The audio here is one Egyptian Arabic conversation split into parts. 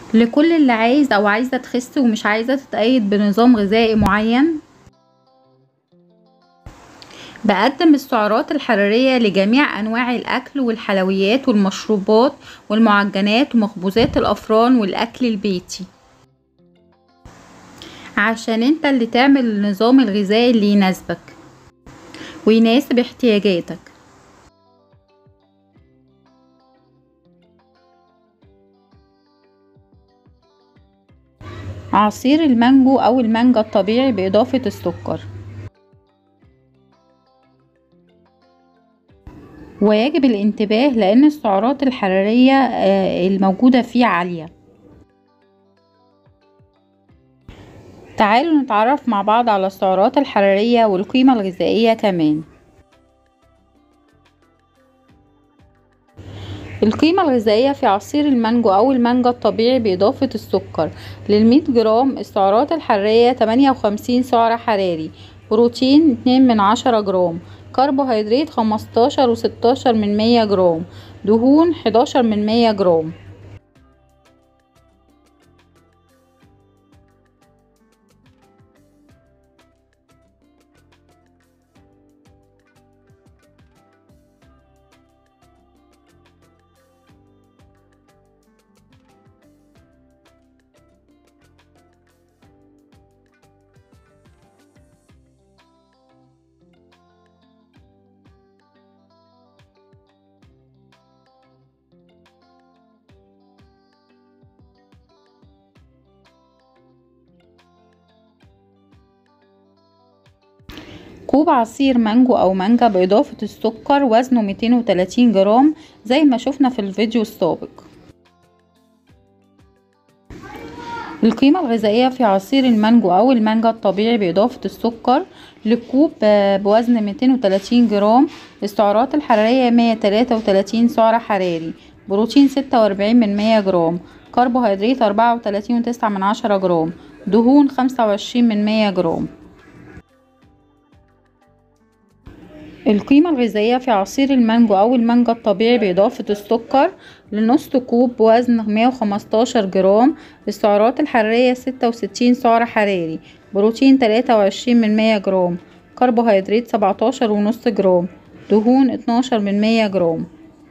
لكل اللي عايز او عايزة تخس ومش عايزة تتقيد بنظام غذائي معين بقدم السعرات الحرارية لجميع أنواع الأكل والحلويات والمشروبات والمعجنات ومخبوزات الأفران والأكل البيتي عشان انت اللي تعمل النظام الغذائي اللي يناسبك ويناسب احتياجاتك عصير المانجو أو المانجا الطبيعي بإضافة السكر ويجب الانتباه لأن السعرات الحرارية الموجودة فيه عالية تعالوا نتعرف مع بعض على السعرات الحرارية والقيمة الغذائية كمان القيمة الغذائية في عصير المانجو أو المانجا الطبيعي بإضافة السكر للمية جرام السعرات الحرارية تمانية وخمسين سعر حراري بروتين اتنين من عشرة جرام كربوهيدرات خمستاشر وستاشر من مية جرام دهون حداشر من مية جرام كوب عصير مانجو او مانجا باضافة السكر وزنه ميتين وتلاتين جرام زي ما شفنا في الفيديو السابق القيمة الغذائية في عصير المانجو او المانجا الطبيعي باضافة السكر لكوب بوزن ميتين وتلاتين جرام السعرات الحرارية مية تلاتة وتلاتين سعر حراري بروتين ستة واربعين من مية جرام كربوهيدرات اربعة وتلاتين وتسعة من عشرة جرام دهون خمسة وعشرين من مية جرام القيمة الغذائية في عصير المانجو أو المانجا الطبيعي بإضافة السكر لنص كوب بوزن مية وخمستاشر جرام السعرات الحرارية ستة وستين سعر حراري بروتين تلاتة وعشرين من مية جرام كربوهيدرات سبعتاشر ونص جرام دهون اتناشر من مية جرام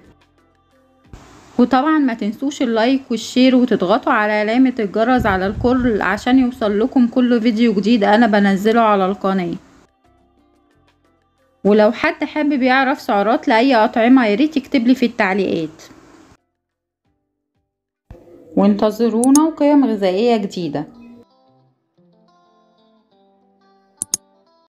وطبعا ما تنسوش اللايك والشير وتضغطوا على علامة الجرس على الكل عشان يوصل لكم كل فيديو جديد انا بنزله على القناة ولو حد حابب يعرف سعرات لأي أطعمة ياريت يكتبلي في التعليقات وانتظرونا وقيم غذائية جديدة